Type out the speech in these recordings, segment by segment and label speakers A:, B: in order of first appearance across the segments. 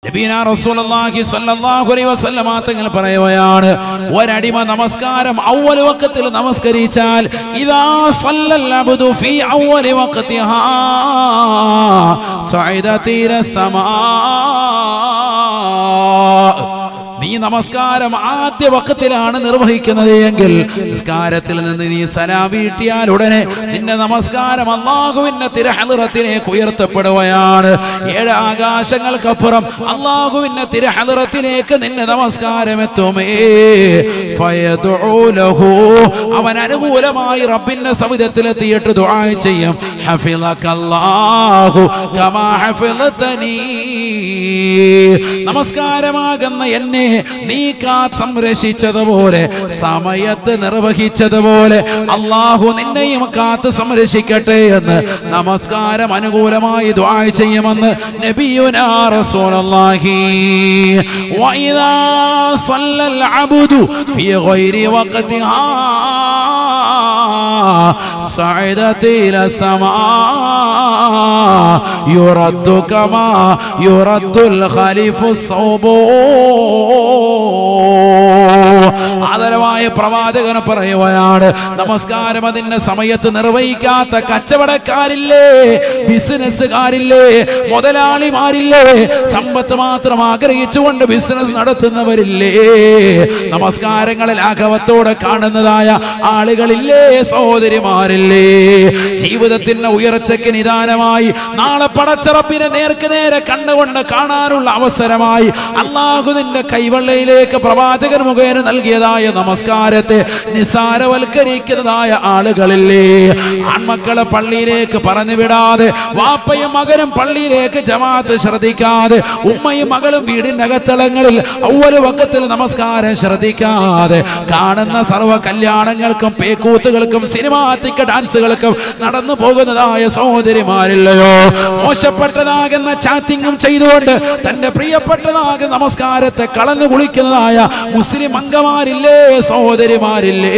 A: നബീന റസൂലുള്ളാഹി സ്വല്ലല്ലാഹു അലൈഹി വസല്ലമ തങ്ങൾ പറയുകയാണ് ഒരടിമ നമസ്കാരം അവ്വൽ വഖത്തിൽ നമസ്കരിച്ചാൽ ഇദാ സല്ലൽ അബ്ദു ഫീ അവ്വൽ വഖതിഹാ സഅദ തീര സമാ നീ നമസ്കാരം ആദ്യ വക്കത്തിലാണ് നിർവഹിക്കുന്നത് എങ്കിൽ നിസ്കാരത്തിൽ നിന്ന് നീ സലാം വീട്ടിയാൽ ഉടനെ നിന്റെ നമസ്കാരം അള്ളാഹുവിന്റെ തിരഹലിറത്തിലേക്ക് ഉയർത്തപ്പെടുകയാണ് ഏഴ് ആകാശങ്ങൾക്കപ്പുറം അള്ളാഹുവിന്റെ തിരഹലിറത്തിലേക്ക് നിന്റെ നമസ്കാരം എത്തുമേ ഫയദുഉ ലഹു. അവൻ അനുകൂലമായി റബ്ബിന്റെ സവിധത്തിലെത്തിയിട്ട് ദുആ ചെയ്യും ഹഫിളക്കല്ലാഹു കമാ ഹഫിളതനീ നമസ്കാരമാകുന്ന എന്നെ നീ കാ സംരക്ഷിച്ചതുപോലെ സമയത്ത് നിർവഹിച്ചതുപോലെ അള്ളാഹു നിന്നെയും കാത്ത് സംരക്ഷിക്കട്ടെ എന്ന് നമസ്കാരം അനുകൂലമായി ദ്വാ ചെയ്യുമെന്ന് നബിയുനാ റസൂലുള്ളാഹി വഇദാ സല്ലൽ അബ്ദു ഫീ ഗൈരി വഖതിഹാ صعدت إلى السماء يرد كما يرد الخليف الصوب ആദരവായ പ്രവാചകൻ പറയുകയാണ് നമസ്കാരം അതിന്റെ സമയത്ത് നിർവഹിക്കാത്ത കച്ചവടക്കാരില്ലേ ബിസിനസ്സുകാരില്ലേ മുതലാളിമാരില്ലേ സമ്പത്ത് മാത്രം ആഗ്രഹിച്ചുകൊണ്ട് ബിസിനസ് നടത്തുന്നവരില്ലേ നമസ്കാരങ്ങളെ ലാഘവത്തോടെ കാണുന്നതായ ആളുകളില്ലേ സഹോദരിമാരില്ലേ ജീവിതത്തിന്റെ ഉയർച്ചയ്ക്ക് നിദാനമായി നാളെ പടച്ചറപ്പിനെ നേർക്ക് നേരെ കണ്ടുകൊണ്ട് കാണാനുള്ള അവസരമായി അള്ളാഹുദിന്റെ കൈവെള്ളയിലേക്ക് പ്രവാചകൻ മുഖേന നൽകിയതായ നമസ്കാരത്തെ നിസാരവൽക്കരിക്കുന്നതായ ആളുകളില്ലേ ആൺമക്കളെ പള്ളിയിലേക്ക് പറഞ്ഞു വിടാതെ വാപ്പയും മകനും പള്ളിയിലേക്ക് ജമാഅത്ത് ശ്രദ്ധിക്കാതെ ഉമ്മയും മകളും വീടിന്റെ അകത്തളങ്ങളിൽ ഔവല് വക്കത്തിൽ നമസ്കാരം ശ്രദ്ധിക്കാതെ കാണുന്ന സർവ്വ കല്യാണങ്ങൾക്കും പേക്കൂത്തുകൾക്കും സിനിമാറ്റിക് ഡാൻസുകൾക്കും നടന്നു പോകുന്നതായ സഹോദരിമാരില്ലയോ മോശപ്പെട്ടതാകുന്ന ചാറ്റിങ്ങും ചെയ്തുകൊണ്ട് തന്റെ പ്രിയപ്പെട്ടതാകുന്ന നമസ്കാരത്തെ കളഞ്ഞു കുളിക്കുന്നതായ മുസ്ലിം അംഗമാരില്ലേ സഹോദരിമാരില്ലേ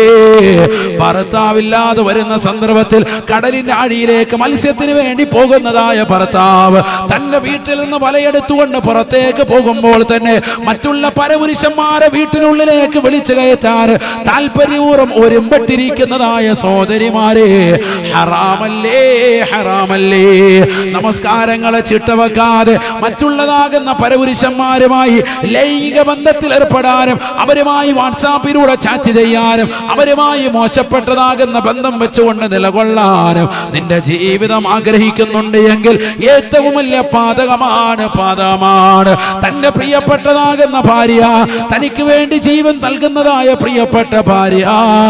A: ഭർത്താവില്ലാതെ വരുന്ന സന്ദർഭത്തിൽ കടലിന്റെ അടിയിലേക്ക് മത്സ്യത്തിന് വേണ്ടി പോകുന്നതായ ഭർത്താവ് തന്റെ വീട്ടിൽ നിന്ന് വലയെടുത്തുകൊണ്ട് പുറത്തേക്ക് പോകുമ്പോൾ തന്നെ മറ്റുള്ള പരപുരുഷന്മാരെ വീട്ടിനുള്ളിലേക്ക് വിളിച്ചു കയറ്റാൻ താല്പര്യപൂർവ്വം ഒരുമ്പെട്ടിരിക്കുന്നതായ സഹോദരിമാരെ ഹറാമല്ലേ ഹറാമല്ലേ നമസ്കാരങ്ങളെ ചിട്ടവെക്കാതെ മറ്റുള്ളതാകുന്ന പരപുരുഷന്മാരുമായി ലൈംഗിക ബന്ധത്തിൽ ഏർപ്പെടാനും അവരുമായി വാട്സാപ്പിലൂടെ ചാറ്റ് ചെയ്യാനും അവരുമായി മോശപ്പെട്ടതാകുന്ന ബന്ധം വെച്ചുകൊണ്ട് നിലകൊള്ളാനും നിന്റെ ജീവിതം ആഗ്രഹിക്കുന്നുണ്ട് എങ്കിൽ ഏറ്റവും വലിയ പാതകമാണ് പാതകമാണ് തന്റെ പ്രിയപ്പെട്ടതാകുന്ന ഭാര്യ തനിക്ക് വേണ്ടി ജീവൻ നൽകുന്നതായ പ്രിയപ്പെട്ട ഭാര്യ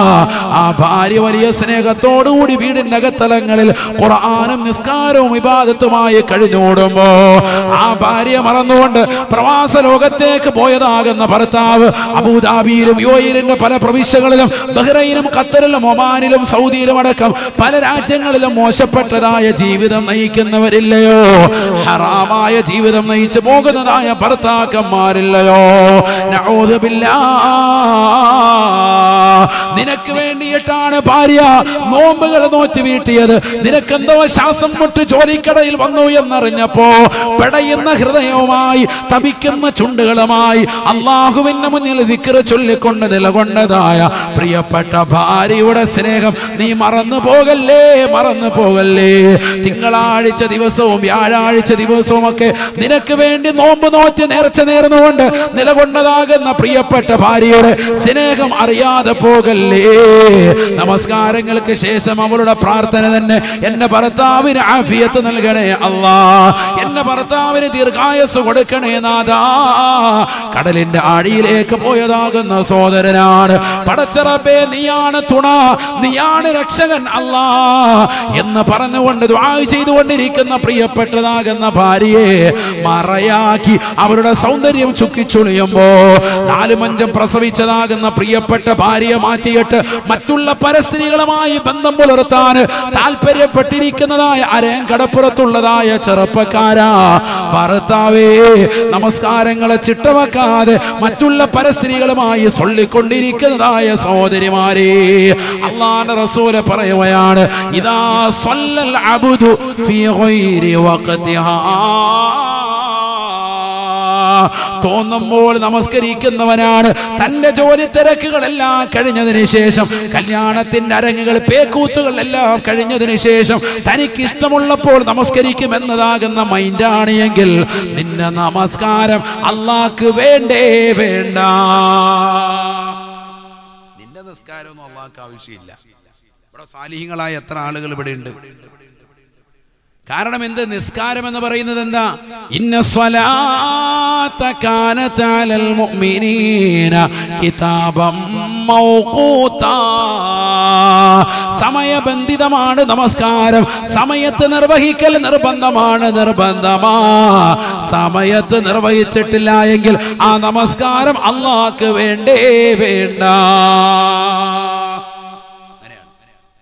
A: ആ ഭാര്യ വലിയ സ്നേഹത്തോടുകൂടി വീടിന്റെ അകത്തലങ്ങളിൽ ഖുർആാനും നിസ്കാരവും വിവാദത്തുമായി കഴിഞ്ഞോടുമ്പോ ആ ഭാര്യ മറന്നുകൊണ്ട് പ്രവാസ ലോകത്തേക്ക് പോയതാകുന്ന ഭർത്താവ് അബുദാബിയിലും യോയിലിന്റെ പല പ്രവിശ്യകളിലും ബഹ്റൈനും ഖത്തറിലും ഒമാനിലും സൗദിയിലും അടക്കം പല രാജ്യങ്ങളിലും മോശപ്പെട്ടതായ ജീവിതം നയിക്കുന്നവരില്ലയോ ഹറാമായ ജീവിതം നയിച്ചു പോകുന്നതായ ഭർത്താക്കന്മാരില്ലയോ നഊദുബില്ലാ. നിനക്ക് വേണ്ടിയിട്ടാണ് ഭാര്യ നോമ്പുകൾ നോറ്റ് വീട്ടിയത് നിനക്കെന്തോ ശ്വാസം മുട്ട് ചോരിക്കടയിൽ വന്നു എന്നറിഞ്ഞപ്പോ പെടയുന്ന ഹൃദയവുമായി തപിക്കുന്ന ചുണ്ടുകളുമായി അള്ളാഹുവിന്റെ മുന്നിൽ വിക്ര ചൊല്ലിക്കൊണ്ട് നിലകൊണ്ടതായ പ്രിയപ്പെട്ട ഭാര്യയുടെ സ്നേഹം നീ മറന്നു പോകല്ലേ മറന്നു പോകല്ലേ തിങ്കളാഴ്ച ദിവസവും വ്യാഴാഴ്ച ദിവസവും ഒക്കെ നിനക്ക് വേണ്ടി നോമ്പ് നോറ്റ് നേർച്ച നേർന്നുകൊണ്ട് നിലകൊണ്ടതാകുന്ന പ്രിയപ്പെട്ട ഭാര്യയുടെ സ്നേഹം അറിയാതെ പോകല്ലേ നമസ്കാരങ്ങൾക്ക് ശേഷം അവളുടെ പ്രാർത്ഥന തന്നെ എന്റെ ഭർത്താവിന് ആഫിയത്ത് നൽകണേ അല്ലാ എന്റെ ഭർത്താവിന് ദീർഘായസ് കൊടുക്കണേ നാദാ കടലിന്റെ അടിയിലേക്ക് പോയതാകുന്ന സോദരനാണ് പടച്ചറബേ നീയാണ് തുണ നീയാണ് രക്ഷകൻ അല്ലാ എന്ന് പറഞ്ഞുകൊണ്ട് ദ്വാ ചെയ്തുകൊണ്ടിരിക്കുന്ന പ്രിയപ്പെട്ടതാകുന്ന ഭാര്യയെ മറയാക്കി അവരുടെ സൗന്ദര്യം ചുക്കിച്ചുളിയുമ്പോ നാലും അഞ്ചും പ്രസവിച്ചതാകുന്ന പ്രിയപ്പെട്ട ഭാര്യയെ മാറ്റിയിട്ട് മറ്റുള്ള പരസ്ത്രീകളുമായി ബന്ധം പുലർത്താൻ താല്പര്യപ്പെട്ടിരിക്കുന്നതായ അരയം കടപ്പുറത്തുള്ളതായ ചെറുപ്പക്കാരാ ഭർത്താവേ നമസ്കാരങ്ങളെ ചിട്ടവെക്കാതെ മറ്റുള്ള പരസ്ത്രീകളുമായി സൊല്ലിക്കൊണ്ടിരിക്കുന്നതായ സഹോദരിമാരെ അള്ളാന്റെ റസൂല് പറയുകയാണ് ഇതാ സ്വല്ലൽ അബ്ദു ഫീ ഗൈരി വഖതിഹാ തോന്നുമ്പോൾ നമസ്കരിക്കുന്നവനാണ് തന്റെ ജോലി തിരക്കുകളെല്ലാം കഴിഞ്ഞതിന് ശേഷം കല്യാണത്തിന്റെ അരങ്ങുകൾ പേക്കൂത്തുകൾ എല്ലാം കഴിഞ്ഞതിന് ശേഷം തനിക്ക് ഇഷ്ടമുള്ളപ്പോൾ നമസ്കരിക്കും എന്നതാകുന്ന മൈൻഡാണ് എങ്കിൽ നിന്റെ നമസ്കാരം അള്ളാക്ക് വേണ്ടേ വേണ്ട നിന്റെ നിസ്കാരമൊന്നും അള്ളാഹ്ക്ക് ആവശ്യമില്ല ഇവിടെ സാലിഹ്യങ്ങളായ എത്ര ആളുകൾ ഇവിടെ ഉണ്ട് കാരണം എന്ത് നിസ്കാരം എന്ന് പറയുന്നത് എന്താ ഇന്ന സ്വലാത്ത കാനത അലൽ മുഅ്മിനീന കിതാബം മൗഖൂതാ സമയബന്ധിതമാണ് നമസ്കാരം സമയത്ത് നിർവഹിക്കൽ നിർബന്ധമാണ് നിർബന്ധമാ സമയത്ത് നിർവഹിച്ചിട്ടില്ല എങ്കിൽ ആ നമസ്കാരം അള്ളാഹ്ക്ക് വേണ്ടേ വേണ്ട അങ്ങനെയാണ്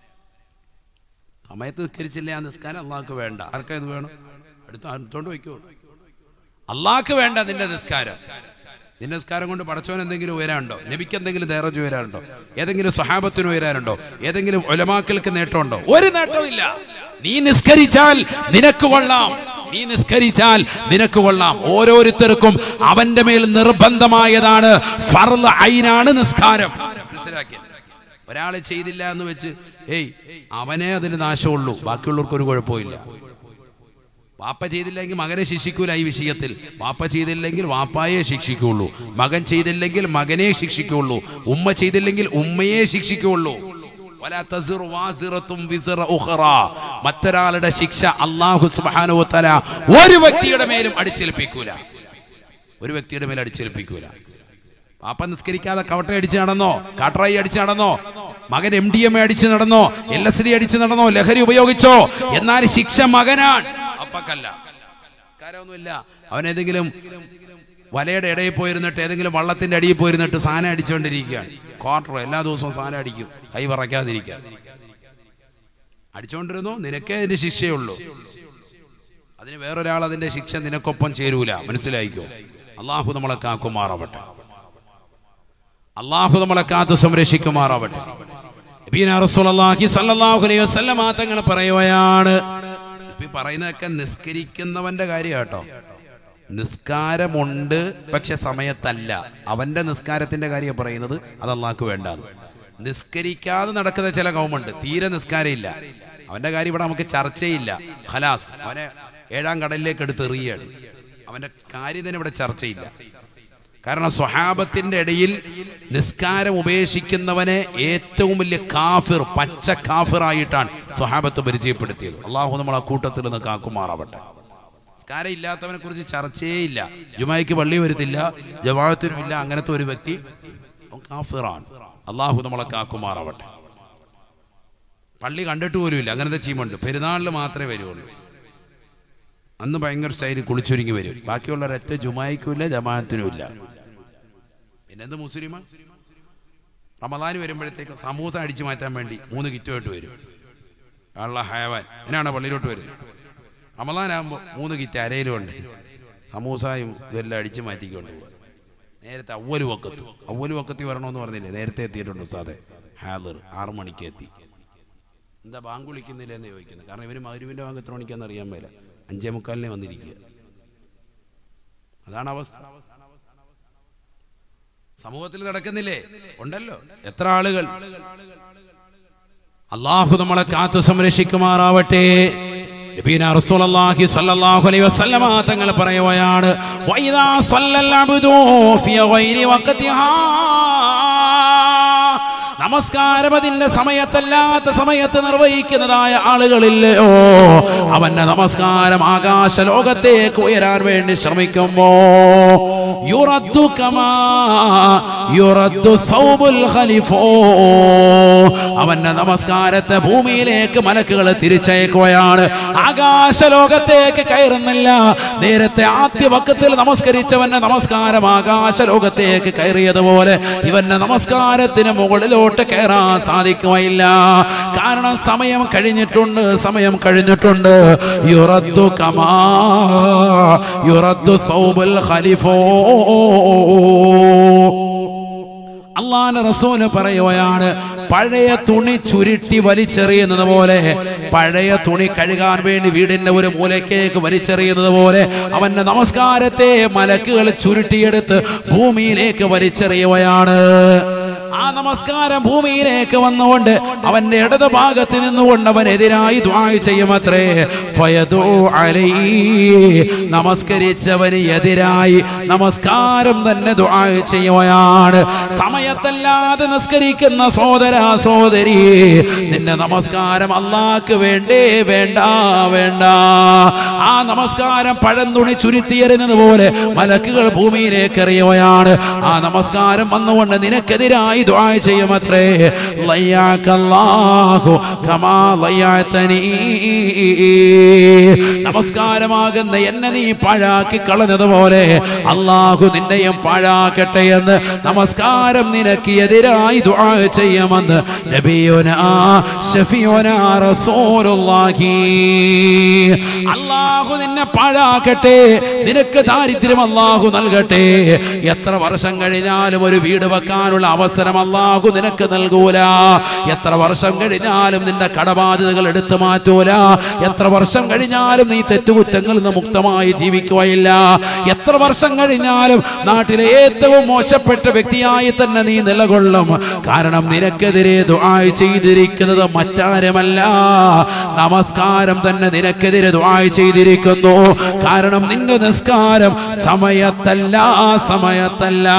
A: സമയത്ത് നിസ്കരിച്ചില്ല ആ നിസ്കാരം അള്ളാഹ്ക്ക് വേണ്ട ആർക്കാ ഇത് വേണം അടുത്ത് അടുത്തോണ്ട് വയ്ക്കോ അള്ളാഹ്ക്ക് വേണ്ട നിന്റെ നിസ്കാരം നിന്റെ നിസ്കാരം കൊണ്ട് പടച്ചവൻ എന്തെങ്കിലും ഉയരാനുണ്ടോ നബിക്ക് എന്തെങ്കിലും ധൈർജ് ഉയരാനുണ്ടോ ഏതെങ്കിലും സഹാബത്തിന് ഉയരാനുണ്ടോ ഏതെങ്കിലും ഒലമാക്കൾക്ക് നേട്ടമുണ്ടോ ഒരു നേട്ടമില്ല നീ നിസ്കരിച്ചാൽ നിനക്ക് കൊള്ളാം നീ നിസ്കരിച്ചാൽ നിനക്ക് കൊള്ളാം ഓരോരുത്തർക്കും അവന്റെ മേൽ നിർബന്ധമായതാണ് ഫർള് ഐനാണ് നിസ്കാരം മനസ്സിലാക്കിയത് ഒരാൾ ചെയ്തില്ല എന്ന് വെച്ച് ഏയ് അവനെ അതിന് നാശമുള്ളൂ ബാക്കിയുള്ളവർക്ക് ഒരു കുഴപ്പമില്ല വാപ്പ ചെയ്തില്ലെങ്കിൽ മകനെ ശിക്ഷിക്കൂല ഈ വിഷയത്തിൽ വാപ്പ ചെയ്തില്ലെങ്കിൽ വാപ്പായെ ശിക്ഷിക്കുള്ളൂ മകൻ ചെയ്തില്ലെങ്കിൽ മകനെ ശിക്ഷിക്കുള്ളൂ ഉമ്മ ചെയ്തില്ലെങ്കിൽ ഉമ്മയെ ശിക്ഷിക്കുള്ളൂ വലാ തസിറു വാസിറത്തും വിസിറ ഉഖറ. മറ്റൊരാളുടെ ശിക്ഷ അള്ളാഹു സുബ്ഹാനഹു വതആല ഒരു വ്യക്തിയുടെ മേലും അടിച്ചേൽപ്പിക്കൂല ഒരു വ്യക്തിയുടെ മേൽ അടിച്ചേൽപ്പിക്കൂല പാപ്പ നിസ്കരിക്കാതെ കവട്ട അടിച്ച് നടന്നോ കാട്ടറായി അടിച്ച് നടന്നോ മകൻ എം ഡി എം എ അടിച്ച് നടന്നോ എൽ എസ് ഡി അടിച്ച് നടന്നോ ലഹരി ഉപയോഗിച്ചോ എന്നാൽ ശിക്ഷ മകനാണ് അപ്പക്കല്ല കാര്യമൊന്നുമില്ല അവൻ ഏതെങ്കിലും വലയുടെ ഇടയിൽ പോയിരുന്നിട്ട് ഏതെങ്കിലും വള്ളത്തിന്റെ അടിയിൽ പോയിരുന്നിട്ട് സാധനം അടിച്ചുകൊണ്ടിരിക്കുകയാണ് ക്വാർട്ടർ എല്ലാ ദിവസവും സാധനം അടിക്കും കൈ പറയ്ക്കാതിരിക്കാൻ അടിച്ചുകൊണ്ടിരുന്നു നിനക്കേ അതിന്റെ ശിക്ഷയുള്ളൂ അതിന് വേറൊരാൾ അതിന്റെ ശിക്ഷ നിനക്കൊപ്പം ചേരൂല മനസ്സിലായിക്കോ അള്ളാഹു നമ്മളെ കാക്കുമാറാവട്ടെ അള്ളാഹു നമ്മളെ കാത്ത് സംരക്ഷിക്കുമാറാവട്ടെ നബീന റസൂലുള്ളാഹി സ്വല്ലല്ലാഹു അലൈഹി വസല്ലമ തങ്ങൾ പറയുകയാണ് ഇപ്പൊ ഈ പറയുന്നതൊക്കെ നിസ്കരിക്കുന്നവന്റെ കാര്യം കേട്ടോ നിസ്കാരമുണ്ട് പക്ഷെ സമയത്തല്ല അവന്റെ നിസ്കാരത്തിന്റെ കാര്യം പറയുന്നത് അത് അള്ളാഹ്ക്ക് വേണ്ടാന്ന് നിസ്കരിക്കാതെ നടക്കുന്ന ചില കൗമുണ്ട് തീരെ നിസ്കാരമില്ല അവന്റെ കാര്യം ഇവിടെ നമുക്ക് ചർച്ചയില്ല ഖലാസ് അവനെ ഏഴാം കടലിലേക്ക് എടുത്ത് എറിയാണ് അവന്റെ കാര്യം തന്നെ ഇവിടെ ചർച്ചയില്ല കാരണം സ്വഹാബത്തിന്റെ ഇടയിൽ നിസ്കാരം ഉപേക്ഷിക്കുന്നവനെ ഏറ്റവും വലിയ കാഫിർ പച്ച കാഫിറായിട്ടാണ് സ്വഹാബത്ത് പരിചയപ്പെടുത്തിയത് അള്ളാഹു നമ്മൾ ആ കൂട്ടത്തിൽ നിന്ന് കാക്കുമാറാവട്ടെ നിസ്കാരം ഇല്ലാത്തവനെ കുറിച്ച് ചർച്ചയേ ഇല്ല ജുമായിക്ക് പള്ളി വരുത്തില്ല ജമാഅത്തിനും ഇല്ല അങ്ങനത്തെ ഒരു വ്യക്തി അവൻ കാഫിറാണ് അള്ളാഹു നമ്മളെ കാക്കുമാറാവട്ടെ പള്ളി കണ്ടിട്ട് പോലും ഇല്ല അങ്ങനത്തെ ചീമുണ്ട് പെരുന്നാളിൽ മാത്രമേ വരുള്ളൂ അന്ന് ഭയങ്കര സ്റ്റൈലിൽ കുളിച്ചൊരുങ്ങി വരും ബാക്കിയുള്ള ഒരൊറ്റ ജുമായിക്കും ഇല്ല ജമാഅത്തിനും ഇല്ല പിന്നെന്ത് മുസ്ലിമാ റമദാന് വരുമ്പോഴത്തേക്ക് സമൂസ അടിച്ചു മാറ്റാൻ വേണ്ടി മൂന്ന് കിറ്റുമായിട്ട് വരും ആളുള്ള ഹയവാൻ എന്നാണ് പള്ളിയിലോട്ട് വരുന്നത് റമദാനാകുമ്പോൾ മൂന്ന് കിറ്റ് അരയിലുണ്ട് സമൂസയും ഇതെല്ലാം അടിച്ചു മാറ്റിക്കൊണ്ട് പോകും നേരത്തെ അവല് വക്കത്ത് അവല് വക്കത്തി വരണമെന്ന് പറഞ്ഞില്ലേ നേരത്തെ എത്തിയിട്ടുണ്ട് ഉസ്താദെ ഹാദർ ആറു മണിക്ക് എത്തി എന്താ ബാങ്ക് വിളിക്കുന്നില്ല എന്ന് ചോദിക്കുന്നത് കാരണം ഇവര് മരുവിന്റെ ബാങ്ക് എത്ര മണിക്കാന്ന് അറിയാൻ മേല അഞ്ചേ മുക്കാലിനെ വന്നിരിക്കുക അതാണ് അവസ്ഥ സമൂഹത്തിൽ നടക്കുന്നില്ലേ ഉണ്ടല്ലോ എത്ര ആളുകൾ അള്ളാഹു നമ്മളെ കാത്തു സംരക്ഷിക്കുമാറാവട്ടെ നബീന റസൂലുള്ളാഹി സ്വല്ലല്ലാഹു അലൈഹി വസല്ലമ തങ്ങൾ പറയുകയാണ് വൈദാ സല്ലൽ അബ്ദു ഫി ഗൈരി വഖതിഹാ നമസ്കാരം അതിന്റെ സമയത്തല്ലാത്ത സമയത്ത് നിർവഹിക്കുന്നതായ ആളുകളില്ലയോ അവന്റെ നമസ്കാരം ആകാശ ലോകത്തേക്ക് ഉയരാൻ വേണ്ടി ശ്രമിക്കുമ്പോ യുറദ്ദു കമാ യുറദ്ദു സൗബുൽ ഖലിഫോ അവന്റെ നമസ്കാരത്തെ ഭൂമിയിലേക്ക് മലക്കുകൾ തിരിച്ചയക്കുകയാണ് ആകാശ ലോകത്തേക്ക് കയറുന്നില്ല നേരത്തെ ആദ്യ വക്കത്തിൽ നമസ്കരിച്ചവന്റെ നമസ്കാരം ആകാശ ലോകത്തേക്ക് കയറിയതുപോലെ ഇവന്റെ നമസ്കാരത്തിന് മുകളിലോട്ട് കയറാൻ സാധിക്കുകയില്ല കാരണം സമയം കഴിഞ്ഞിട്ടുണ്ട് സമയം കഴിഞ്ഞിട്ടുണ്ട് യുറദ്ദു കമാ യുറദ്ദു സൗബുൽ ഖലിഫോ അള്ളാന്റെ റസൂല് പറയുകയാണ് പഴയ തുണി ചുരുട്ടി വലിച്ചെറിയുന്നത് പോലെ പഴയ തുണി കഴുകാൻ വേണ്ടി വീടിന്റെ ഒരു മൂലക്കേക്ക് വലിച്ചെറിയുന്നത് പോലെ അവന്റെ നമസ്കാരത്തെ മലക്കുകൾ ചുരുട്ടിയെടുത്ത് ഭൂമിയിലേക്ക് വലിച്ചെറിയുകയാണ് ആ നമസ്കാരം ഭൂമിയിലേക്ക് വന്നുകൊണ്ട് അവന്റെ ഇടത് ഭാഗത്ത് നിന്നുകൊണ്ട് അവൻ എതിരായി ദ്വായ് ചെയ്യുമത്രേ ഫയദൂ അലൈഹി. നമസ്കരിച്ചവന് എതിരായി നമസ്കാരം തന്നെ ദ്വായ് ചെയ്യുകയാണ് സമയത്തല്ലാതെ നിസ്കരിക്കുന്ന സോദര സോദരി നിന്റെ നമസ്കാരം അള്ളാക്ക് വേണ്ടേ വേണ്ട വേണ്ട ആ നമസ്കാരം പഴന്തുണി ചുരുട്ടിയെറിഞ്ഞത് പോലെ മലക്കുകൾ ഭൂമിയിലേക്ക് എറിയുകയാണ് ആ നമസ്കാരം വന്നുകൊണ്ട് നിനക്കെതിരായി ദ്വാ ചെയ്യുമത്രേ ലയ്യാക്കല്ലാഹു കമാ ലയ്യാത്തനീ നമസ്കാരമാകുന്ന എന്നെ നീ പാഴാക്കി കളഞ്ഞതുപോലെ അള്ളാഹു നിന്നെയും പാഴാക്കട്ടെ എന്ന് നമസ്കാരം നിനക്ക് എതിരായി ദ്വാ ചെയ്യുമെന്ന് നബിയുന ഷഫിയുന റസൂലുള്ളാഹി അള്ളാഹു നിന്നെ പാഴാക്കട്ടെ നിനക്ക് ദാരിദ്ര്യം അള്ളാഹു നൽകട്ടെ എത്ര വർഷം കഴിഞ്ഞാലും ഒരു വീട് വെക്കാനുള്ള അവസരം അള്ളാഹു നിനക്ക് നൽകൂല എത്ര വർഷം കഴിഞ്ഞാലും നിന്റെ കടബാധ്യതകൾ എടുത്തു മാറ്റൂല എത്ര വർഷം കഴിഞ്ഞാലും നീ തെറ്റുകുറ്റങ്ങളിൽ നിന്ന് മുക്തമായി ജീവിക്കുകയില്ല എത്ര വർഷം കഴിഞ്ഞാലും നാട്ടിലെ ഏറ്റവും മോശപ്പെട്ട വ്യക്തിയായി തന്നെ നീ നിലകൊള്ളും കാരണം നിനക്കെതിരെ ദുആയ് ചെയ്തിരിക്കുന്നത് മറ്റാരുമല്ല നമസ്കാരം തന്നെ നിനക്കെതിരെ ദുആയ് ചെയ്തിരിക്കുന്നു കാരണം നിന്റെ നിസ്കാരം സമയത്തല്ല സമയത്തല്ല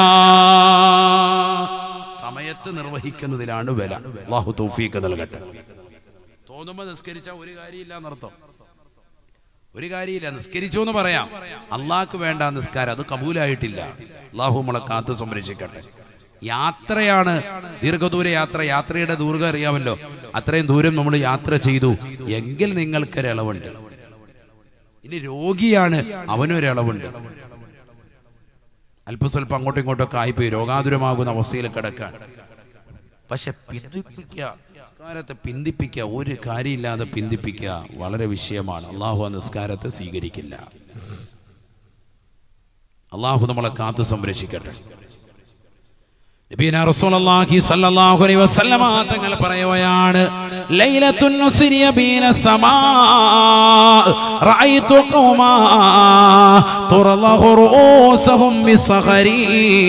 A: സമയത്ത് നിർവഹിക്കുന്നതിലാണ് വില അള്ളാഹു തൗഫീഖ് നൽകട്ടെ തോന്നുമ്പോ നിസ്കരിച്ച ഒരു കാര്യമില്ല എന്നർത്ഥം ഒരു കാര്യമില്ല നിസ്കരിച്ചു എന്ന് പറയാം അള്ളാഹ്ക്ക് വേണ്ട നിസ്കാരം അത് കബൂലായിട്ടില്ല അള്ളാഹു നമ്മളെ കാത്തു സംരക്ഷിക്കട്ടെ യാത്രയാണ് ദീർഘദൂര യാത്ര യാത്രയുടെ ദൂർഘം അറിയാമല്ലോ അത്രയും ദൂരം നമ്മൾ യാത്ര ചെയ്തു എങ്കിൽ നിങ്ങൾക്കൊരു ഇളവുണ്ട് ഇനി രോഗിയാണ് അവനൊരു ഇളവുണ്ട് അല്പസ്വല്പം അങ്ങോട്ടും ഇങ്ങോട്ടും ഒക്കെ ആയിപ്പോയി രോഗാതുരമാകുന്ന അവസ്ഥയിൽ കിടക്കാൻ പക്ഷെ പിന്തിപ്പിക്കുക നിസ്കാരത്തെ പിന്തിപ്പിക്കുക ഒരു കാര്യമില്ലാതെ പിന്തിപ്പിക്കുക വളരെ വിഷയമാണ് അള്ളാഹു ആ നിസ്കാരത്തെ സ്വീകരിക്കില്ല അള്ളാഹു നമ്മളെ കാത്തു സംരക്ഷിക്കട്ടെ നബീന റസൂലുള്ളാഹി സ്വല്ലല്ലാഹു അലൈഹി വസല്ലമ തങ്ങൾ പറയുകയാണ് ലൈലത്തുൻ നുസ്രിയ ബീന സമാ റഅയ്തു ഖൗമാ തുറലഹു റൂസഹും ബിസഖരി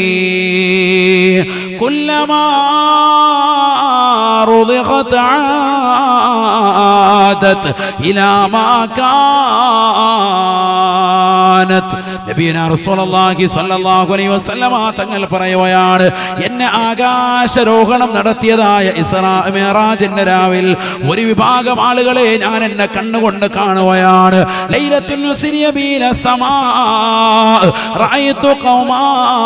A: കുല്ലമാ رضغت عادت إلى ما كانت നബീന റസൂലുള്ളാഹി സ്വല്ലല്ലാഹു അലൈഹി വസല്ലമ തങ്ങൾ പറയുകയാണ് എന്നെ ആകാശരോഹണം നടത്തിയതായ ഇസ്രാ മിറാജിന്റെ രാവിൽ ഒരു വിഭാഗം ആളുകളെ ഞാൻ എന്നെ കണ്ണുകൊണ്ട് കാണുകയാണ് ലൈലത്തുൽ മുസ്രിയ ബീന സമാ റഅയ്തു ഖൗമാ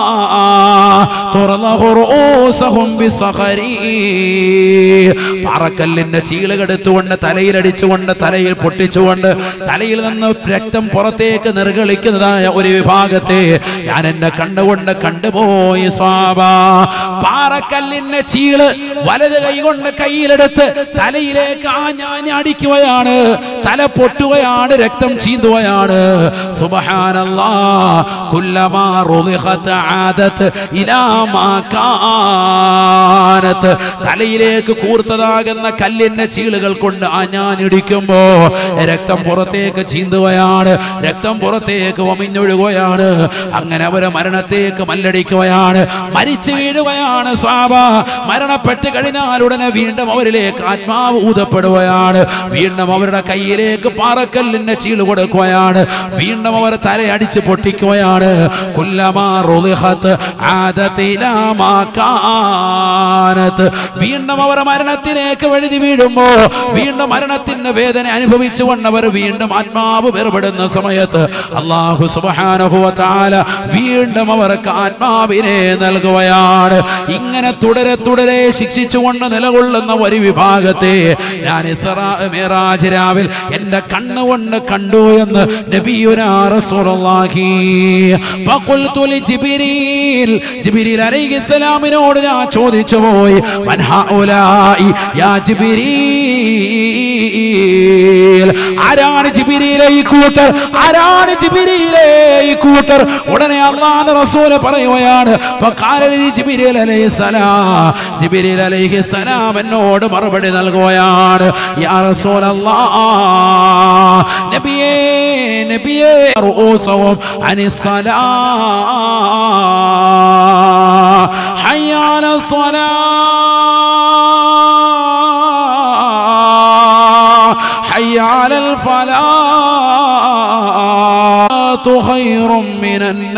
A: തുറലഹു റൂസഹും ബിസഖരി പാറക്കല്ലിന്റെ ചീളുകെടുത്തുകൊണ്ട് തലയിലടിച്ചുകൊണ്ട് തലയിൽ പൊട്ടിച്ചുകൊണ്ട് തലയിൽ നിന്ന് രക്തം പുറത്തേക്ക് നിർഗളിക്കുന്നതായ ഒരു വിഭാഗത്തെ ഞാൻ എന്നെ കണ്ടുകൊണ്ട് കണ്ടുപോയി സ്വാബ പാറക്കല്ലിന്റെ ചീള് വലത് കൈ കൊണ്ട് കയ്യിലെടുത്ത് തലയിലേക്ക് ആഞ്ഞാഞ്ഞ് അടിക്കുകയാണ് തല പൊട്ടുകയാണ് രക്തം ചീന്തുകയാണ് സുബഹാനല്ലാ കുല്ലമാ റുളിഖത്ത് ആദത്ത് ഇലാ മാ കാനത്ത് തലയിലേക്ക് കൂർത്തതാകുന്ന കല്ലിന്റെ ചീളുകൾ കൊണ്ട് ആഞ്ഞാനിടിക്കുമ്പോ രക്തം പുറത്തേക്ക് ചീന്തുകയാണ് രക്തം പുറത്തേക്ക് ഒമിഞ്ഞൊഴുകുകയാണ് അങ്ങനെ അവര് മരണത്തേക്ക് മല്ലടിക്കുകയാണ് മരിച്ചു വീഴുകയാണ് സ്വാഭ മരണപ്പെട്ട് കഴിഞ്ഞാൽ ഉടനെ വീണ്ടും അവരിലേക്ക് ആത്മാവ് ഊതപ്പെടുകയാണ് വീണ്ടും അവരുടെ കയ്യിലേക്ക് പാറക്കല്ലിന്റെ ചീള് കൊടുക്കുകയാണ് വീണ്ടും അവർ തലയടിച്ച് പൊട്ടിക്കുകയാണ് കുല്ലമാ റുളിഖത്ത് ആദത്തിലാ മാ കാനത്ത് വീണ്ടും അവർ മരണത്തിലേക്ക് വഴുതി വീഴുമ്പോ വീണ്ടും മരണത്തിന്റെ വേദന അനുഭവിച്ചുകൊണ്ട് അവർ വീണ്ടും ആത്മാവ് വേർപെടുന്ന സമയത്ത് അള്ളാഹു സുബ്ഹാനഹു വ തആല വീണ്ടും അവർക്ക് ആത്മാവിനെ നൽകുകയാണ് ഇങ്ങനെ തുടരെ തുടരെ ശിക്ഷിച്ചുകൊണ്ട് നിലകൊള്ളുന്ന ഒരു വിഭാഗത്തെ ഞാൻ ഇസ്രാ മിറാജ് രാവിൽ എന്റെ കണ്ണുകൊണ്ട് കണ്ടു എന്ന് നബിയുനാ റസൂലുള്ളാഹി ഫഖുൽതു ലിജിബ്രീൽ ജിബ്രീൽ അലൈഹിസ്സലാമിനോട് ഞാൻ ചോദിച്ചു പോയി മൻ ഹൗലായി യാ ജിബിരീൽ ആരാണ് ജിബിരിയിലെ ഈ കൂട്ടർ ആരാണ് ജിബിരിയിലെ ഈ കൂട്ടർ ഉടനെ അള്ളാഹുവിന്റെ റസൂല് പറയുകയാണ് ഫഖാല ലി ജിബ്രീൽ അലൈഹിസ്സലാം ജിബ്രീൽ അലൈഹിസ്സലാം എന്നോട് മറുപടി നൽകുകയാണ് യാ റസൂലല്ലാഹ് നബിയേ നബിയേ റൂസവും അനിസ്സലാ ഹയ്യ അലസ്സലാ حي على الفلاح خير من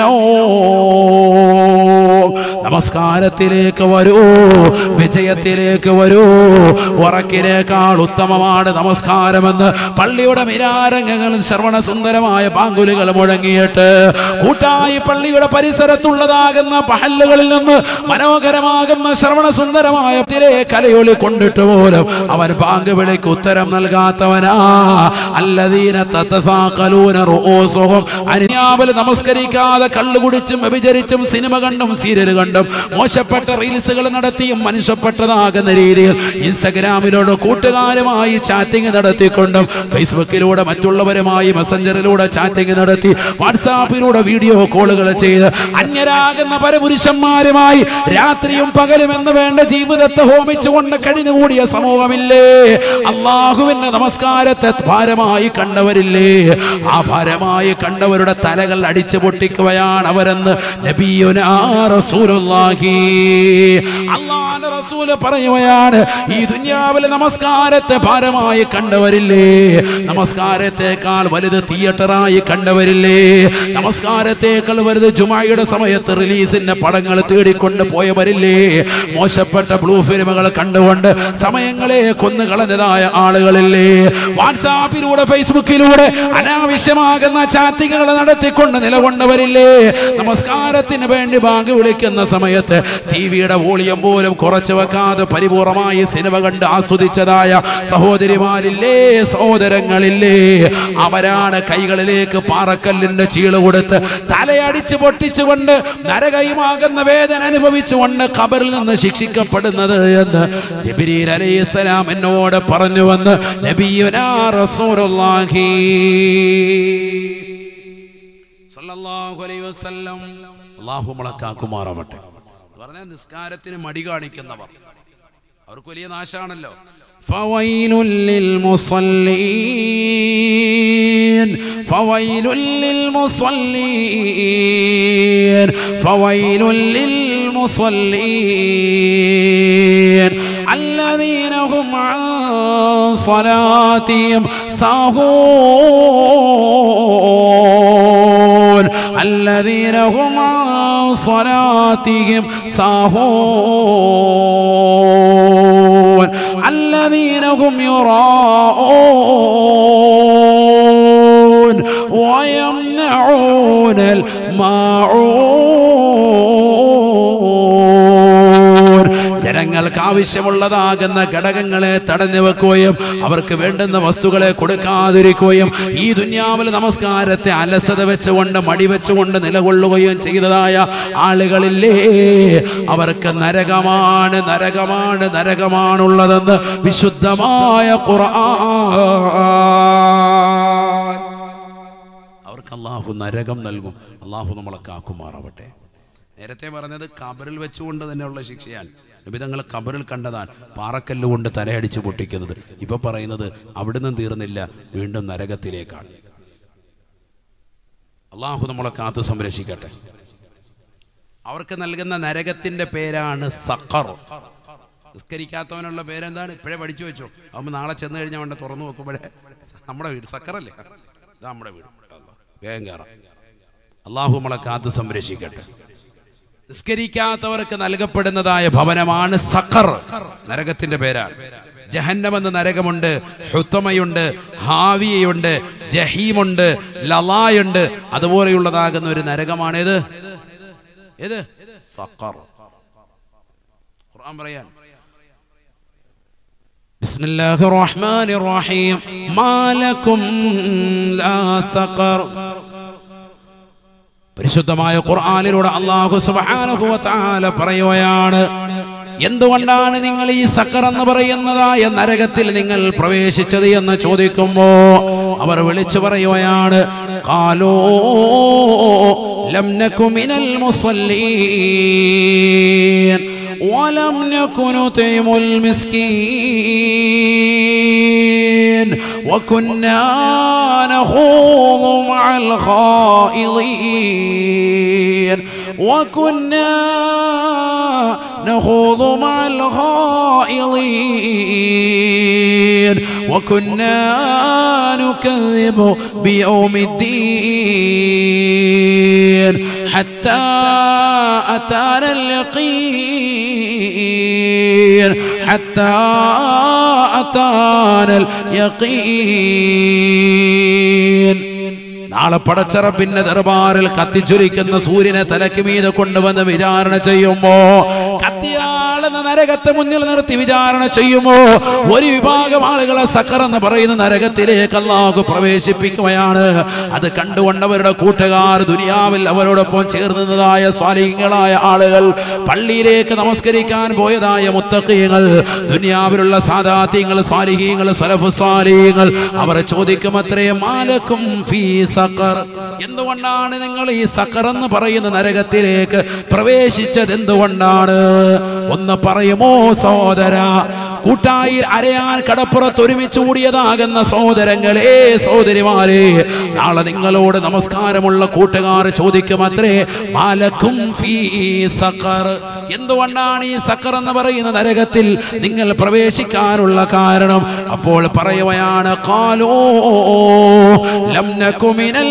A: النوم നമസ്കാരത്തിലേക്ക് വരൂ വിജയത്തിലേക്ക് വരൂ ഉറക്കിനേക്കാൾ ഉത്തമമാണ് നമസ്കാരമെന്ന് പള്ളിയുടെ മിനാരംഗങ്ങളും ശ്രവണ സുന്ദരമായ പാങ്കുലുകൾ മുഴങ്ങിയിട്ട് കൂട്ടായി പള്ളിയുടെ പരിസരത്തുള്ളതാകുന്ന പഹല്ലുകളിൽ നിന്ന് മനോഹരമാകുന്ന ശ്രവണ സുന്ദരമായ തിരെ കലയൊളി കൊണ്ടിട്ട് പോലും അവൻ പാങ്ക് വിളിക്ക് ഉത്തരം നൽകാത്തവനാ അല്ലദീന തത്തസാഖലൂന റൂസുഹും അനിയാവൽ നമസ്കരിക്കാതെ കള്ളു കുടിച്ചും വ്യഭിചരിച്ചും സിനിമ കണ്ടും സീരിയൽ കണ്ടും മോശപ്പെട്ട റീൽസുകൾ നടത്തിയും മനുഷ്യപ്പെട്ടതാകുന്ന രീതിയിൽ ഇൻസ്റ്റഗ്രാമിലൂടെ കൂട്ടുകാരുമായി ചാറ്റിംഗ് നടത്തിക്കൊണ്ടും ഫേസ്ബുക്കിലൂടെ മറ്റുള്ളവരുമായി മെസ്സഞ്ചറിലൂടെ ചാറ്റിംഗ് നടത്തി വാട്സാപ്പിലൂടെ വീഡിയോ കോളുകൾ ചെയ്ത് അന്യരാകുന്ന പരപുരുഷന്മാരുമായി രാത്രിയും പകലും എന്ന് വേണ്ട ജീവിതത്തെ ഹോമിച്ചുകൊണ്ട് കഴിഞ്ഞുകൂടിയ സമൂഹമില്ലേ അള്ളാഹുവിന്റെ നമസ്കാരത്തെ ഭാരമായി കണ്ടവരില്ലേ ആ ഭാരമായി കണ്ടവരുടെ തലകൾ അടിച്ചു പൊട്ടിക്കുകയാണ് അവരെന്ന് നബിയുനാ റസൂലുള്ളാഹി അള്ളാഹുവിന്റെ റസൂല് പറയുകയാണ് ഈ ദുനിയാവിലെ നമസ്കാരത്തെ ഭാരമായി കണ്ടവരില്ലേ നമസ്കാരത്തെക്കാൾ വലുത് തിയേറ്ററായി കണ്ടവരില്ലേ നമസ്കാരത്തെക്കാൾ വലുത് ജുമായുടെ സമയത്ത് റിലീസിന്റെ പടങ്ങൾ തേടിക്കൊണ്ട് പോയവരില്ലേ മോശപ്പെട്ട ബ്ലൂ ഫിലിമുകൾ കണ്ടുകൊണ്ട് സമയങ്ങളെ കൊന്നുകളഞ്ഞതായ ആളുകളില്ലേ വാട്സാപ്പിലൂടെ ഫേസ്ബുക്കിലൂടെ അനാവശ്യമാകുന്ന ചാറ്റിങ്ങുകൾ നടത്തിക്കൊണ്ട് നിലകൊണ്ടവരില്ലേ നമസ്കാരത്തിന് വേണ്ടി ബാങ്ക് വിളിക്കുന്ന സമയത്ത് ടി വിയുടെ വോളിയം പോലും കുറച്ചു വെക്കാതെ പരിപൂർണമായി സിനിമ കണ്ട് ആസ്വദിച്ചതായ സഹോദരിമാരില്ലേ സഹോദരങ്ങളില്ലേ അവരാണ് കൈകളിലേക്ക് പാറക്കല്ലിന്റെ ചീള് കൊടുത്ത് തലയടിച്ച് പൊട്ടിച്ചുകൊണ്ട് നരകയുമാകുന്ന വേദന അനുഭവിച്ചുകൊണ്ട് ഖബറിൽ നിന്ന് ശിക്ഷിക്കപ്പെടുന്നത് എന്ന് ജബിരീൽ അലൈഹിസ്സലാം എന്നോട് പറഞ്ഞുവെന്ന് നബിയുനാ റസൂലുള്ളാഹി സല്ലല്ലാഹു അലൈഹി വസല്ലം അല്ലാഹു മുളക്കാക്കുമാറാവട്ടെ പറഞ്ഞ നിസ്കാരത്തിന് മടി കാണിക്കുന്നവർ അവർക്ക് വലിയ നാശാണല്ലോ فويل للمصلين فويل للمصلين فويل للمصلين الذين هم عن صلاتهم ساهون الذين هم عن صلاتهم ساهون الذين هم يراءون ويمنعون الماعون ജനങ്ങൾക്ക് ആവശ്യമുള്ളതാകുന്ന ഘടകങ്ങളെ തടഞ്ഞു വെക്കുകയും അവർക്ക് വേണ്ടുന്ന വസ്തുക്കളെ കൊടുക്കാതിരിക്കുകയും ഈ ദുന്യാവിൽ നമസ്കാരത്തെ അലസത വെച്ചുകൊണ്ട് മടി വെച്ചുകൊണ്ട് നിലകൊള്ളുകയും ചെയ്തതായ ആളുകളില്ലേ അവർക്ക് നരകമാണ് നരകമാണ് നരകമാണുള്ളതെന്ന് വിശുദ്ധമായ ഖുർആൻ അവർക്ക് അള്ളാഹു നരകം നൽകും അള്ളാഹു നമ്മളെ കാക്കുമാറാവട്ടെ നേരത്തെ പറഞ്ഞത് കബറിൽ വെച്ചുകൊണ്ട് തന്നെയുള്ള ശിക്ഷയാണ് നിബിതങ്ങൾ കബറിൽ കണ്ടതാണ് പാറക്കല്ല് കൊണ്ട് തലയടിച്ച് പൊട്ടിക്കുന്നത് ഇപ്പൊ പറയുന്നത് അവിടുന്ന് തീർന്നില്ല വീണ്ടും നരകത്തിലേക്കാണ് അള്ളാഹു നമ്മളെ കാത്തു സംരക്ഷിക്കട്ടെ അവർക്ക് നൽകുന്ന നരകത്തിന്റെ പേരാണ് സഖർ നിസ്കരിക്കാത്തവനുള്ള പേരെന്താണ് ഇപ്പോഴേ പഠിച്ചു വെച്ചോ അപ്പൊ നാളെ ചെന്ന് കഴിഞ്ഞാൽ വേണ്ട തുറന്നു നോക്കുമ്പോഴേ നമ്മുടെ വീട് സക്കറല്ലേ ഇതാ നമ്മുടെ വീട് വേഗം കയറാം അള്ളാഹു നമ്മളെ കാത്തു സംരക്ഷിക്കട്ടെ നിസ്കരിക്കാത്തവർക്ക് നൽകപ്പെടുന്നതായ ഭവനമാണ് സഖർ നരകത്തിന്റെ പേരാണ് ജഹന്നം എന്ന നരകമുണ്ട് ഹുത്തമയുണ്ട് ഹാവിയയുണ്ട് ജഹീമുണ്ട് ലലായുണ്ട് അതുപോലെയുള്ളതാകുന്ന ഒരു നരകമാണേത് ഏത് സഖർ ഖുർആൻ പറയാൻ بسم الله الرحمن الرحيم ما لكم لا سقر പരിശുദ്ധമായ ഖുർആനിലൂടെ അള്ളാഹു സുബ്ഹാനഹു വ തആല പറയുകയാണ് എന്തുകൊണ്ടാണ് നിങ്ങൾ ഈ സക്കർ എന്ന് പറയുന്നതായ നരകത്തിൽ നിങ്ങൾ പ്രവേശിച്ചത് എന്ന് ചോദിക്കുമ്പോ അവർ വിളിച്ചു പറയുകയാണ് കാലോ ലം നകു മിനൽ മുസല്ലീൻ ولم نكن نطعم المسكين وكنا نخوض مع الخائضين وكنا نخوض مع الخائضين وكنا نكذب بيوم الدين حتى أتانا اليقين حتى أتانا اليقين നാളെ പടച്ചറപ്പിന്റെ ദർബാറിൽ കത്തിച്ചൊലിക്കുന്ന സൂര്യനെ തലയ്ക്ക് മീതെ കൊണ്ടുവന്ന് വിചാരണ ചെയ്യുമ്പോ കത്തിയാളെന്ന നരകത്തെ മുന്നിൽ നിർത്തി വിചാരണ ചെയ്യുമ്പോ ഒരു വിഭാഗം ആളുകളെ സക്കർ എന്ന് പറയുന്ന നരകത്തിലേക്ക് അള്ളാഹു പ്രവേശിപ്പിക്കുകയാണ് അത് കണ്ടുകൊണ്ടവരുടെ കൂട്ടുകാർ ദുനിയാവിൽ അവരോടൊപ്പം ചേർന്നതായ സ്വാലിഹ്യങ്ങളായ ആളുകൾ പള്ളിയിലേക്ക് നമസ്കരിക്കാൻ പോയതായ മുത്തക്കീങ്ങൾ ദുനിയാവിലുള്ള സാദാത്യങ്ങൾ സ്വാലിഹീങ്ങൾ സലഫ് സ്വാലിഹീങ്ങൾ അവർ ചോദിക്കും അത്രയും മാലക്കും ഫീ സഖർ എന്തുകൊണ്ടാണ് നിങ്ങൾ ഈ സഖർ എന്ന് പറയുന്ന നരകത്തിലേക്ക് പ്രവേശിച്ചത് എന്തുകൊണ്ടാണ് ഒന്ന് പറയുമോ സഹോദര കൂട്ടായി അരയാൻ കടപ്പുറത്ത് ഒരുമിച്ച് കൂടിയതാകുന്ന സഹോദരങ്ങളെ സഹോദരിമാരെ നാളെ നിങ്ങളോട് നമസ്കാരമുള്ള കൂട്ടുകാർ ചോദിക്കും അത്രേ മാലക്കും ഫീ സഖർ എന്തുകൊണ്ടാണ് ഈ സഖർ എന്ന് പറയുന്ന നരകത്തിൽ നിങ്ങൾ പ്രവേശിക്കാനുള്ള കാരണം അപ്പോൾ പറയുകയാണ് കാലോ ലം നകു മിനൽ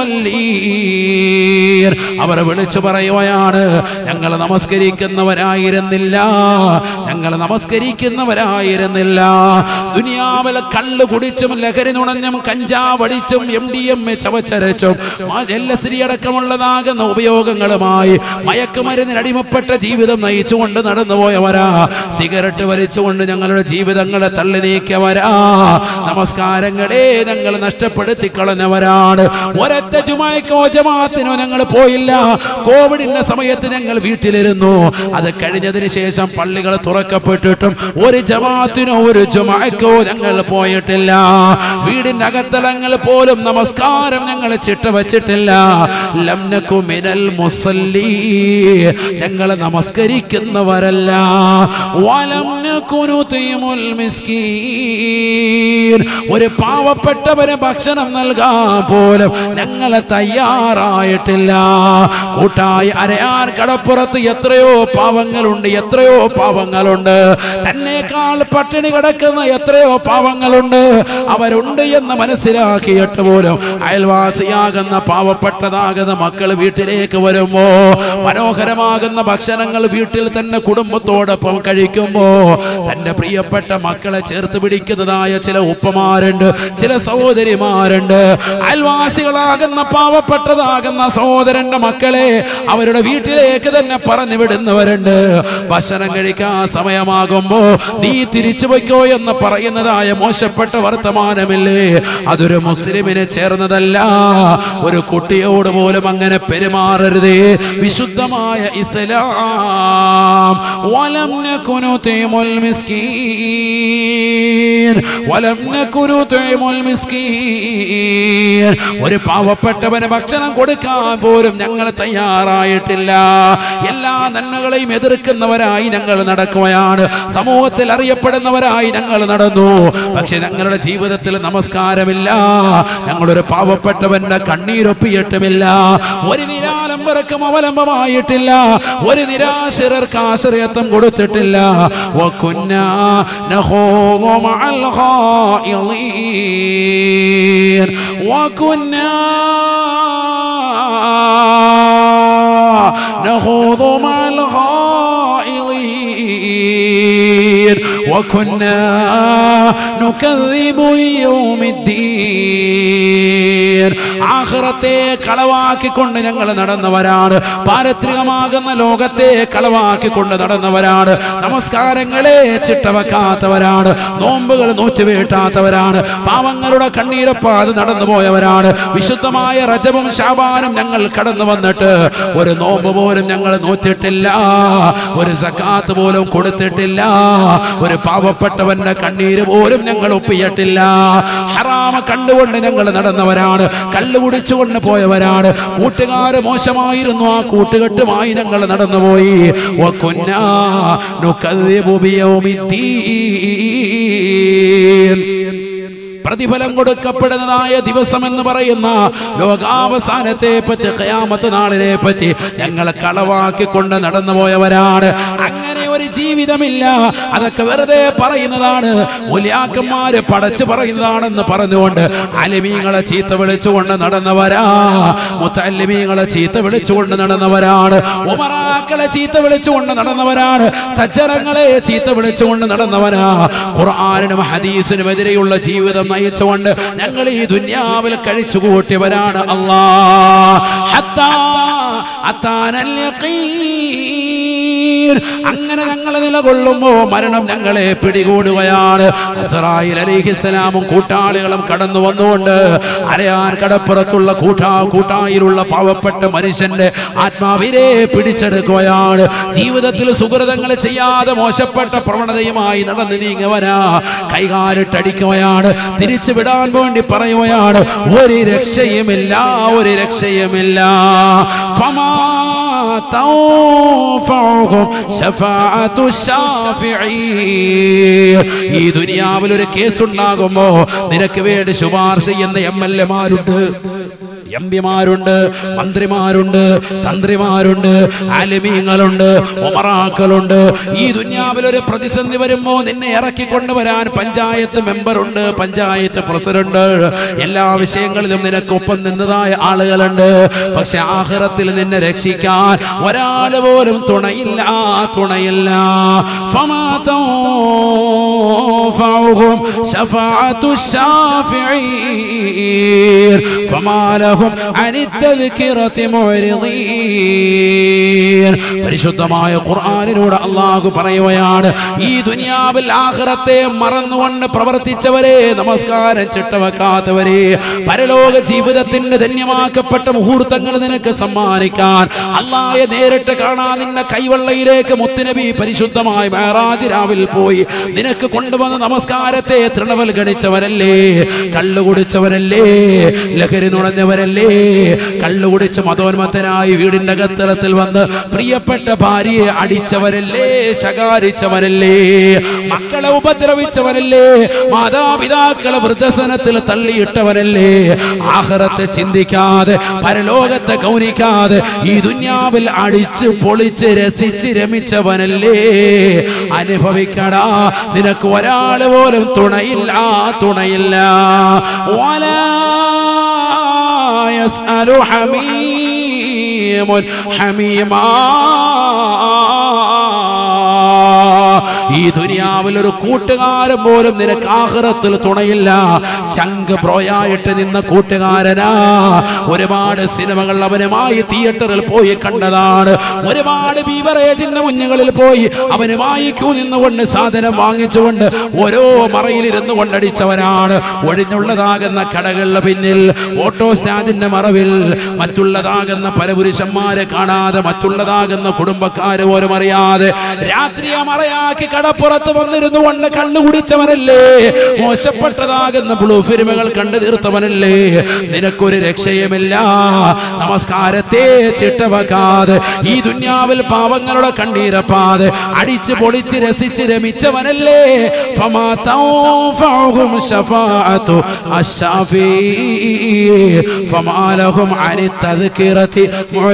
A: മുസല്ലീൻ അവർ വിളിച്ചു പറയുകയാണ് ഞങ്ങൾ നമസ്കരിക്കുന്നവരായിരുന്നില്ല ഞങ്ങൾ നമസ്കരിക്കുന്നവരായിരുന്നില്ല ദുനിയാവിലെ കള്ള് കുടിച്ചും ലഹരി നുണഞ്ഞും കഞ്ചാവടിച്ചും എം ഡി എം എ ചവച്ചരച്ചും എൽ എസ് ഡി അടക്കമുള്ളതാകുന്ന ഉപയോഗങ്ങളുമായി മയക്കുമരുന്നിന് അടിമപ്പെട്ട ജീവിതം നയിച്ചുകൊണ്ട് നടന്നുപോയവരാ സിഗരറ്റ് വലിച്ചുകൊണ്ട് ഞങ്ങളുടെ ജീവിതങ്ങളെ തള്ളി നീക്കിയവരാ നമസ്കാരങ്ങളെ ഞങ്ങൾ നഷ്ടപ്പെടുത്തി കളഞ്ഞവരാണ് ഒരൊറ്റ ജുമാക്കോ ജമാത്തിനോ ഞങ്ങൾ പോയില്ല കോവിഡിന്റെ സമയത്ത് ഞങ്ങൾ വീട്ടിലിരുന്നു അത് കഴിഞ്ഞതിന് ശേഷം പള്ളികൾ തുറക്കപ്പെട്ടിട്ടും ഒരു ജമാത്തിനോ ഒരു ജുമാക്കോ ഞങ്ങൾ പോയിട്ടില്ല വീടിന്റെ അകത്തളങ്ങൾ പോലും നമസ്കാരം ഞങ്ങൾ ചിട്ട വെച്ചിട്ടില്ല ലംനക്കു മിനൽ മുസല്ലി ഞങ്ങൾ നമസ്കരിക്കുന്നവരല്ല വലം നകുനു തീമുൽ മിസ്കീൻ ഒരു പാവപ്പെട്ടവന് ഭക്ഷണം നൽകാൻ പോലും ഞങ്ങളെ തയ്യാറായിട്ടില്ല കൂട്ടായി അരയാൻ കടപ്പുറത്ത് എത്രയോ പാവങ്ങളുണ്ട് എത്രയോ പാവങ്ങളുണ്ട് തന്നേക്കാൾ പട്ടിണി കിടക്കുന്ന എത്രയോ പാവങ്ങളുണ്ട് അവരുണ്ട് എന്ന് മനസ്സിലാക്കിയിട്ട് പോലും അയൽവാസിയാകുന്ന പാവപ്പെട്ടതാകുന്ന മക്കൾ വീട്ടിലേക്ക് വരുമ്പോ മനോഹരമാകുന്ന ഭക്ഷണങ്ങൾ വീട്ടിൽ തന്നെ കുടുംബത്തോടൊപ്പം കഴിക്കുമ്പോ തന്റെ പ്രിയപ്പെട്ട മക്കളെ ചേർത്ത് പിടിക്കുന്നതായ ചില ഉപ്പമാരുണ്ട് ചില സഹോദരിമാരുണ്ട് അയൽവാസികളാകുന്ന പാവപ്പെട്ടതാകുന്ന സഹോദരന്റെ മക്കളെ അവരുടെ വീട്ടിലേക്ക് തന്നെ പറഞ്ഞു വിടുന്നവരുണ്ട് ഭക്ഷണം കഴിക്കാൻ സമയമാകുമ്പോ നീ തിരിച്ചു വയ്ക്കോ എന്ന് പറയുന്നതായ മോശപ്പെട്ട വർത്തമാനമില്ലേ അതൊരു മുസ്ലിമിനെ ചേർന്നതല്ല ഒരു കുട്ടിയോട് പോലും അങ്ങനെ പെരുമാറരുതേ വിശുദ്ധമായ ഇസ്ലാം വലം നകുനു തീമുൽ മിസ്കീൻ വലം നകുനു തീമുൽ മിസ്കീൻ ഒരു പാവപ്പെട്ടവന് ഭക്ഷണം കൊടുക്കാൻ പോലും ഞങ്ങൾ തയ്യാറായിട്ടില്ല എല്ലാ നന്മകളെയും എതിർക്കുന്നവരായി ഞങ്ങൾ നടക്കുകയാണ് സമൂഹത്തിൽ അറിയപ്പെടുന്നവരായി ഞങ്ങൾ നടന്നു പക്ഷെ ഞങ്ങളുടെ ജീവിതത്തിൽ നമസ്കാരമില്ല ഞങ്ങളൊരു പാവപ്പെട്ടവന്റെ കണ്ണീരൊപ്പിയിട്ടുമില്ല ഒരു നിരാലംബരക്കും അവലംബമായിട്ടില്ല ഒരു നിരാശരർക്ക് ആശ്രയത്വം കൊടുത്തിട്ടില്ല وكنا نخوض مع الخائضين وكنا نخوض مع الخائضين وكنا نكذب يوم الدين ആഖിറത്തെ കളവാക്കിക്കൊണ്ട് ഞങ്ങൾ നടന്നവരാണ് പാരത്രികമാകുന്ന ലോകത്തെ കളവാക്കിക്കൊണ്ട് നടന്നവരാണ് നമസ്കാരങ്ങളെ ചിട്ടവെക്കാത്തവരാണ് നോമ്പുകൾ നൂറ്റുവീട്ടാത്തവരാണ് പാവങ്ങളുടെ കണ്ണീരപ്പാത് നടന്നു പോയവരാണ് വിശുദ്ധമായ റജവും ശാപാനും ഞങ്ങൾ കടന്നു വന്നിട്ട് ഒരു നോമ്പ് പോലും ഞങ്ങൾ നോറ്റിട്ടില്ല ഒരു സക്കാത്ത് പോലും കൊടുത്തിട്ടില്ല ഒരു പാവപ്പെട്ടവന്റെ കണ്ണീര് പോലും ഞങ്ങൾ ഒപ്പിയിട്ടില്ല ഹറാമ കണ്ടുകൊണ്ട് ഞങ്ങൾ നടന്നവരാണ് കള്ളു കുടിച്ചുകൊണ്ട് പോയവരാണ് കൂട്ടുകാര് മോശമായിരുന്നു ആ കൂട്ടുകെട്ടുമായി ഞങ്ങൾ നടന്നുപോയി വകുന്നാ നുകദ്ദിബു ബിയൗമിദ്ദീൻ. പ്രതിഫലം കൊടുക്കപ്പെടുന്നതായ ദിവസം എന്ന് പറയുന്ന ലോകാവസാനത്തെ പറ്റി ഖയാമത്ത് നാളിനെ പറ്റി ഞങ്ങൾ കളവാക്കിക്കൊണ്ട് നടന്നുപോയവരാണ് അങ്ങനെ ഒരു ജീവിതമില്ല അതൊക്കെ വെറുതെ പറയുന്നതാണ് മുലിയാക്കന്മാര് പടച്ചു പറയുന്നതാണെന്ന് പറഞ്ഞുകൊണ്ട് അലിമീങ്ങളെ ചീത്ത വിളിച്ചുകൊണ്ട് നടന്നവരാ മുത്തല്ലിമീങ്ങളെ ചീത്ത വിളിച്ചുകൊണ്ട് നടന്നവരാണ് ഉമറാക്കളെ ചീത്ത വിളിച്ചുകൊണ്ട് നടന്നവരാണ് സജ്ജനങ്ങളെ ചീത്ത വിളിച്ചുകൊണ്ട് നടന്നവരാ ഖുർആാനിനും ഹദീസിനും എതിരെയുള്ള ജീവിതം നയിച്ചുകൊണ്ട് ഞങ്ങൾ ഈ ദുന്യാവിൽ കഴിച്ചു കൂട്ടിയവരാണ് അല്ലാ ഹത്താ അത്താനൽ യഖീൻ. അങ്ങനെ ഞങ്ങൾ നിലകൊള്ളുമ്പോ മരണം ഞങ്ങളെ പിടികൂടുകയാണ് അസറായിൽ അലിഹിസ്സലാമും കൂട്ടാളികളും കടന്നു വന്നുകൊണ്ട് അരയാൻ കടപ്പുറത്തുള്ള കൂട്ടാ കൂട്ടായിലുള്ള പാവപ്പെട്ട മനുഷ്യന്റെ ആത്മാവിനെ പിടിച്ചെടുക്കുകയാണ് ജീവിതത്തിൽ സുഹൃതങ്ങൾ ചെയ്യാതെ മോശപ്പെട്ട പ്രവണതയുമായി നടന്നു നീങ്ങുവനാ കൈകാലിട്ടടിക്കുകയാണ് തിരിച്ചു വിടാൻ വേണ്ടി പറയുകയാണ് ഒരു രക്ഷയുമില്ല ഒരു രക്ഷയുമില്ല ഫമാ തൗഫഉഹും ശഫാഅത്തു ശാഫിഈൻ. ഈ ദുനിയാവിൽ ഒരു കേസ് ഉണ്ടാകുമ്പോ നിനക്ക് വേണ്ടി ശുപാർശ ചെയ്യുന്ന എം എൽ എമാരുണ്ട് എം പിമാരുണ്ട് മന്ത്രിമാരുണ്ട് തന്ത്രിമാരുണ്ട് ആലിമീങ്ങളുണ്ട് ഒമറാക്കളുണ്ട് ഈ ദുന്യാവിൽ ഒരു പ്രതിസന്ധി വരുമ്പോ നിന്നെ ഇറക്കിക്കൊണ്ടുവരാൻ പഞ്ചായത്ത് മെമ്പറുണ്ട് പഞ്ചായത്ത് പ്രസിഡന്റ് എല്ലാ വിഷയങ്ങളിലും നിനക്ക് ഒപ്പം നിന്നതായ ആളുകളുണ്ട് പക്ഷെ ആഹ്റത്തിൽ നിന്നെ രക്ഷിക്കാൻ ഒരാൾ പോലും തുണയില്ല തുണയില്ല ഫമാ تنفعهم شفاعة الشافعين فما لهم عن التذكرة معرضين പരിശുദ്ധമായ ഖുർആാനിലൂടെ അള്ളാഹു പറയുകയാണ് ഈ ദുനിയാവിൽ ആഖിറത്തെ മറന്നുകൊണ്ട് പ്രവർത്തിച്ചവരെ നമസ്കാരം ചിട്ടവെക്കാത്തവരെ പരലോക ജീവിതത്തിന്റെ ധന്യമാക്കപ്പെട്ട മുഹൂർത്തങ്ങൾ നിനക്ക് സമ്മാനിക്കാൻ അള്ളാഹെ നേരിട്ട് കാണാൻ നിന്നെ കൈവള്ളയിലേക്ക് മുത്തുനബി പരിശുദ്ധമായ മേറാജ് രാവിൽ പോയി നിനക്ക് കൊണ്ടുവന്ന നമസ്കാരത്തെ തൃണവൽഗണിച്ചവരല്ലേ കള്ളു കുടിച്ചവരല്ലേ ലഹരി നുണഞ്ഞവരല്ലേ കള്ളു കുടിച്ച് മതോന്മത്തനായി വീടിന്റെ അകത്തളത്തിൽ വന്ന് പ്രിയപ്പെട്ട ഭാര്യയെ അടിച്ചവരല്ലേ ശകാരിച്ചവരല്ലേ മക്കളെ ഉപദ്രവിച്ചവരല്ലേ മാതാപിതാക്കളെ വൃദ്ധസനത്തിൽ തള്ളിയിട്ടവരല്ലേ ആഹ്റത്തെ ചിന്തിക്കാതെ പരലോകത്തെ ഗൗനിക്കാതെ ഈ ദുന്യാവിൽ അടിച്ച് പൊളിച്ച് രസിച്ച് രമിച്ചവനല്ലേ അനുഭവിക്കടാ നിനക്ക് ഒരാള് പോലും തുണയില്ല തുണയില്ല ولا يسأل حميم حميما ഈ ദുനിയാവിൽ ഒരു കൂട്ടുകാരൻ പോലും നിനക്ക് ആഹ്റത്തിൽ തുണയില്ല ചങ്ക് ബ്രോയായിട്ട് നിന്ന കൂട്ടുകാരനാ ഒരുപാട് സിനിമകൾ അവനുമായി തിയേറ്ററിൽ പോയി കണ്ടതാണ് ഒരുപാട് ബീവറേജിന്റെ മുന്നുകളിൽ പോയി അവനുമായി ക്യൂ നിന്നുകൊണ്ട് സാധനം വാങ്ങിച്ചുകൊണ്ട് ഓരോ മറയിലിരുന്ന് കൊണ്ടടിച്ചവനാണ് ഒഴിഞ്ഞുള്ളതാകുന്ന കടകളുടെ പിന്നിൽ ഓട്ടോ സ്റ്റാൻഡിന്റെ മറവിൽ മറ്റുള്ളതാകുന്ന പല പുരുഷന്മാരെ കാണാതെ മറ്റുള്ളതാകുന്ന കുടുംബക്കാര് പോലും അറിയാതെ രാത്രിയെ മറയാക്കി കടപ്പുറത്ത് വന്നിരുന്നു കൊണ്ട് കണ്ണു കുടിച്ചവനല്ലേ മോശപ്പെട്ടതാകുന്ന ബ്ലൂ ഫിലിമുകൾ കണ്ടു തീർത്തവനല്ലേ നിനക്കൊരു രക്ഷയുമില്ല നമസ്കാരത്തെ ചിട്ടവക്കാതെ ഈ ദുന്യാവിൽ പാവങ്ങളുടെ കണ്ണീരപ്പാതെ അടിച്ച് പൊളിച്ച് രസിച്ച് രമിച്ചവനല്ലേ ഫമാ തൗഫഉഹും ശഫാഅത്തു അശ്ശാഫീൻ ഫമാ ലഹും അനി തദ്കിറതി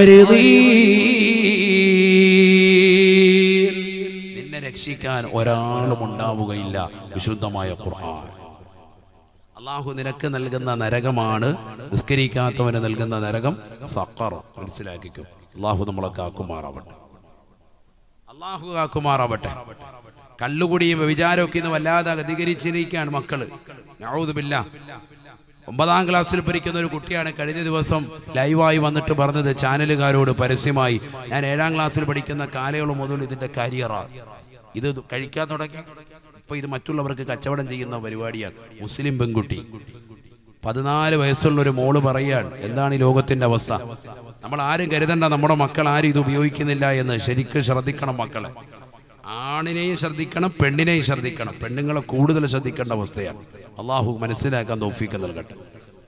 A: മുഅ്രിദീൻ നിന്നെ രക്ഷിക്കാൻ ഒരാളും ഉണ്ടാവുകയില്ല വിശുദ്ധമായ ഖുർആൻ അള്ളാഹു നിനക്ക് നൽകുന്ന നരകമാണ് നിസ്കരിക്കാത്തവന് നൽകുന്ന നരകം സഖർ മനസ്സിലാക്കിക്കും അള്ളാഹു നമ്മളെ കാക്കുമാറാവട്ടെ അള്ളാഹു കാക്കുമാറാവട്ടെ കള്ളുകുടിയും വ്യഭിചാരമൊക്കെ ഇന്ന് വല്ലാതെ അധികരിച്ചിരിക്കുകയാണ് മക്കള് നൗദുബില്ല ഒമ്പതാം ക്ലാസ്സിൽ പഠിക്കുന്ന ഒരു കുട്ടിയാണ് കഴിഞ്ഞ ദിവസം ലൈവായി വന്നിട്ട് പറഞ്ഞത് ചാനലുകാരോട് പരസ്യമായി ഞാൻ ഏഴാം ക്ലാസ്സിൽ പഠിക്കുന്ന കാലയോളം മുതൽ ഇതിന്റെ കരിയറാണ് ഇത് കഴിക്കാൻ തുടങ്ങി ഇപ്പൊ ഇത് മറ്റുള്ളവർക്ക് കച്ചവടം ചെയ്യുന്ന പരിപാടിയാണ് മുസ്ലിം പെൺകുട്ടി പതിനാല് വയസ്സുള്ള ഒരു മോള് പറയാണ് എന്താണ് ഈ ലോകത്തിന്റെ അവസ്ഥ നമ്മൾ ആരും കരുതണ്ട നമ്മുടെ മക്കൾ ആരും ഇത് ഉപയോഗിക്കുന്നില്ല എന്ന് ശരിക്കും ശ്രദ്ധിക്കണം മക്കളെ ആണിനെയും ശ്രദ്ധിക്കണം പെണ്ണിനെയും ശ്രദ്ധിക്കണം പെണ്ണുങ്ങളെ കൂടുതൽ ശ്രദ്ധിക്കേണ്ട അവസ്ഥയാണ് അള്ളാഹു മനസ്സിലാക്കാൻ തോഫിക്ക് നൽകട്ടെ